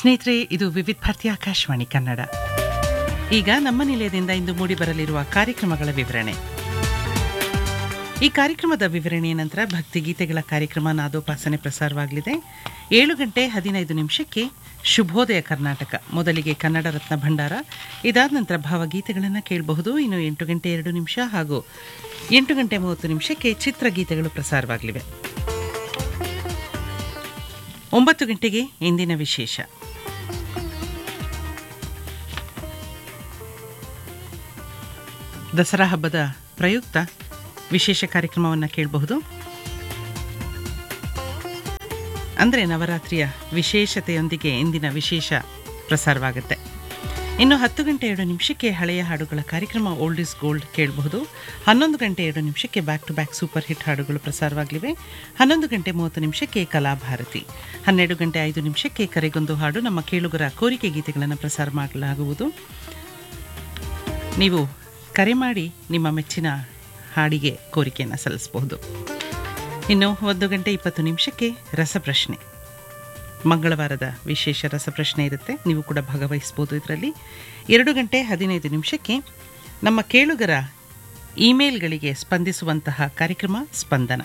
ಸ್ನೇಹಿತರೆ ಇದು ವಿವಿಧ ಭಾರತಿ ಆಕಾಶವಾಣಿ ಕನ್ನಡ ಈಗ ನಮ್ಮ ನಿಲಯದಿಂದ ಇಂದು ಮೂಡಿಬರಲಿರುವ ಕಾರ್ಯಕ್ರಮಗಳ ವಿವರಣೆ ಈ ಕಾರ್ಯಕ್ರಮದ ವಿವರಣೆಯ ನಂತರ ಭಕ್ತಿಗೀತೆಗಳ ಕಾರ್ಯಕ್ರಮ ನಾದೋಪಾಸನೆ ಪ್ರಸಾರವಾಗಲಿದೆ ಏಳು ಗಂಟೆ ಹದಿನೈದು ನಿಮಿಷಕ್ಕೆ ಶುಭೋದಯ ಕರ್ನಾಟಕ ಮೊದಲಿಗೆ ಕನ್ನಡ ರತ್ನ ಭಂಡಾರ ಇದಾದ ನಂತರ ಭಾವಗೀತೆಗಳನ್ನು ಕೇಳಬಹುದು ಇನ್ನು ಎಂಟು ಗಂಟೆ ಎರಡು ನಿಮಿಷ ಹಾಗೂ ಎಂಟು ಗಂಟೆ ಮೂವತ್ತು ನಿಮಿಷಕ್ಕೆ ಚಿತ್ರಗೀತೆಗಳು ಪ್ರಸಾರವಾಗಲಿವೆ ಒಂಬತ್ತು ಗಂಟೆಗೆ ಇಂದಿನ ವಿಶೇಷ ದಸರಾ ಹಬ್ಬದ ಪ್ರಯುಕ್ತ ವಿಶೇಷ ಕಾರ್ಯಕ್ರಮವನ್ನು ಕೇಳಬಹುದು ಅಂದರೆ ನವರಾತ್ರಿಯ ವಿಶೇಷತೆಯೊಂದಿಗೆ ಇಂದಿನ ವಿಶೇಷ ಪ್ರಸಾರವಾಗುತ್ತೆ ಇನ್ನು ಹತ್ತು ಗಂಟೆ ಎರಡು ನಿಮಿಷಕ್ಕೆ ಹಳೆಯ ಹಾಡುಗಳ ಕಾರ್ಯಕ್ರಮ ಓಲ್ಡ್ ಇಸ್ ಗೋಲ್ಡ್ ಕೇಳಬಹುದು ಹನ್ನೊಂದು ಗಂಟೆ ಎರಡು ನಿಮಿಷಕ್ಕೆ back to back super hit ಹಾಡುಗಳು ಪ್ರಸಾರವಾಗಲಿವೆ ಹನ್ನೊಂದು ಗಂಟೆ ಮೂವತ್ತು ನಿಮಿಷಕ್ಕೆ ಕಲಾಭಾರತಿ ಹನ್ನೆರಡು ಗಂಟೆ ಐದು ನಿಮಿಷಕ್ಕೆ ಕರೆಗೊಂದು ಹಾಡು ನಮ್ಮ ಕೇಳುಗರ ಕೋರಿಕೆ ಗೀತೆಗಳನ್ನು ಪ್ರಸಾರ ಮಾಡಲಾಗುವುದು ನೀವು ಕರೆ ಮಾಡಿ ನಿಮ್ಮ ಮೆಚ್ಚಿನ ಹಾಡಿಗೆ ಕೋರಿಕೆಯನ್ನು ಸಲ್ಲಿಸಬಹುದು ಇನ್ನು ಒಂದು ಗಂಟೆ ಇಪ್ಪತ್ತು ನಿಮಿಷಕ್ಕೆ ರಸಪ್ರಶ್ನೆ ಮಂಗಳವಾರದ ವಿಶೇಷ ರಸಪ್ರಶ್ನೆ ಇರುತ್ತೆ ನೀವು ಕೂಡ ಭಾಗವಹಿಸ್ಬೋದು ಇದರಲ್ಲಿ ಎರಡು ಗಂಟೆ ಹದಿನೈದು ನಿಮಿಷಕ್ಕೆ ನಮ್ಮ ಕೇಳುಗರ ಇಮೇಲ್ಗಳಿಗೆ ಸ್ಪಂದಿಸುವಂತಹ ಕಾರ್ಯಕ್ರಮ ಸ್ಪಂದನ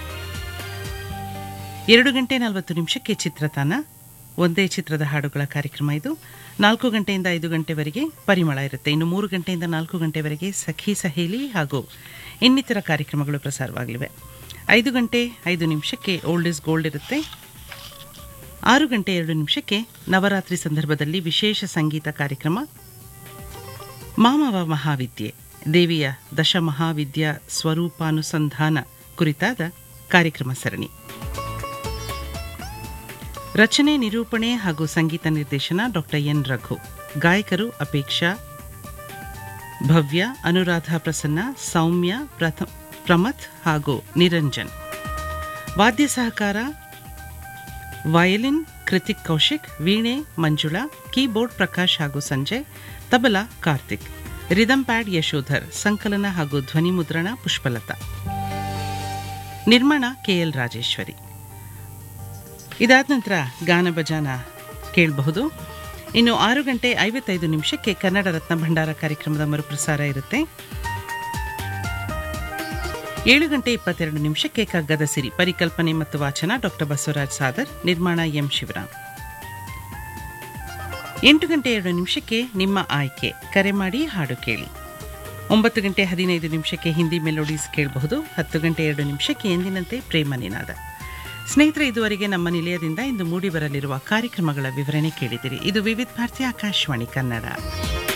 ಎರಡು ಗಂಟೆ ನಲವತ್ತು ನಿಮಿಷಕ್ಕೆ ಚಿತ್ರತಾನ ಒಂದೇ ಚಿತ್ರದ ಹಾಡುಗಳ ಕಾರ್ಯಕ್ರಮ ಇದು ನಾಲ್ಕು ಗಂಟೆಯಿಂದ ಐದು ಗಂಟೆವರೆಗೆ ಪರಿಮಳ ಇರುತ್ತೆ ಇನ್ನು ಮೂರು ಗಂಟೆಯಿಂದ ನಾಲ್ಕು ಗಂಟೆವರೆಗೆ ಸಖಿ ಸಹೇಲಿ ಹಾಗೂ ಇನ್ನಿತರ ಕಾರ್ಯಕ್ರಮಗಳು ಪ್ರಸಾರವಾಗಲಿವೆ ಐದು ಗಂಟೆ ಐದು ನಿಮಿಷಕ್ಕೆ ಓಲ್ಡ್ ಇಸ್ ಗೋಲ್ಡ್ ಇರುತ್ತೆ ಆರು ಗಂಟೆ ಎರಡು ನಿಮಿಷಕ್ಕೆ ನವರಾತ್ರಿ ಸಂದರ್ಭದಲ್ಲಿ ವಿಶೇಷ ಸಂಗೀತ ಕಾರ್ಯಕ್ರಮ ಮಾಮವ ಮಹಾವಿದ್ಯೆ ದೇವಿಯ ದಶಮಹಾವಿದ್ಯಾ ಸ್ವರೂಪಾನುಸಂಧಾನ ಕುರಿತಾದ ಕಾರ್ಯಕ್ರಮ ಸರಣಿ ರಚನೆ ನಿರೂಪಣೆ ಹಾಗೂ ಸಂಗೀತ ನಿರ್ದೇಶನ ಡಾಕ್ಟರ್ ಎನ್ ರಘು ಗಾಯಕರು ಅಪೇಕ್ಷಾ ಭವ್ಯ ಅನುರಾಧ ಪ್ರಸನ್ನ ಸೌಮ್ಯ ಪ್ರಥ ಪ್ರಮಥ್ ಹಾಗೂ ನಿರಂಜನ್ ವಾದ್ಯ ಸಹಕಾರ ವಯಲಿನ್ ಕೃತಿಕ್ ಕೌಶಿಕ್ ವೀಣೆ ಮಂಜುಳಾ ಕೀಬೋರ್ಡ್ ಪ್ರಕಾಶ್ ಹಾಗೂ ಸಂಜಯ್ ತಬಲಾ ಕಾರ್ತಿಕ್ ರಿದಮ್ ಪ್ಯಾಡ್ ಯಶೋಧರ್ ಸಂಕಲನ ಹಾಗೂ ಧ್ವನಿ ಮುದ್ರಣ ಪುಷ್ಪಲತಾ ನಿರ್ಮಾಣ ಕೆಎಲ್ ರಾಜೇಶ್ವರಿ ಇದಾದ ನಂತರ ಗಾನ ಭಜಾನ ಕೇಳಬಹುದು ಇನ್ನು ಆರು ಗಂಟೆ ಐವತ್ತೈದು ನಿಮಿಷಕ್ಕೆ ಕನ್ನಡ ರತ್ನ ಭಂಡಾರ ಕಾರ್ಯಕ್ರಮದ ಮರುಪ್ರಸಾರ ಇರುತ್ತೆ ಏಳು ಗಂಟೆ ಇಪ್ಪತ್ತೆರಡು ನಿಮಿಷಕ್ಕೆ ಕಗ್ಗದ ಸಿರಿ ಪರಿಕಲ್ಪನೆ ಮತ್ತು ವಾಚನ ಡಾಕ್ಟರ್ ಬಸವರಾಜ್ ಸಾದರ್ ನಿರ್ಮಾಣ ಎಂ ಶಿವರಾಮ್ ಎಂಟು ಗಂಟೆ ಎರಡು ನಿಮಿಷಕ್ಕೆ ನಿಮ್ಮ ಆಯ್ಕೆ ಕರೆ ಮಾಡಿ ಹಾಡು ಕೇಳಿ ಒಂಬತ್ತು ಗಂಟೆ ಹದಿನೈದು ನಿಮಿಷಕ್ಕೆ ಹಿಂದಿ ಮೆಲೋಡೀಸ್ ಕೇಳಬಹುದು ಹತ್ತು ಗಂಟೆ ಎರಡು ನಿಮಿಷಕ್ಕೆ ಎಂದಿನಂತೆ ಪ್ರೇಮ ನಿನಾದ ಸ್ನೇಹಿತರೆ ಇದುವರೆಗೆ ನಮ್ಮ ನಿಲಯದಿಂದ ಇಂದು ಮೂಡಿಬರಲಿರುವ ಕಾರ್ಯಕ್ರಮಗಳ ವಿವರಣೆ ಕೇಳಿದಿರಿ ಇದು ವಿವಿಧ ಭಾರತಿ ಆಕಾಶವಾಣಿ ಕನ್ನಡ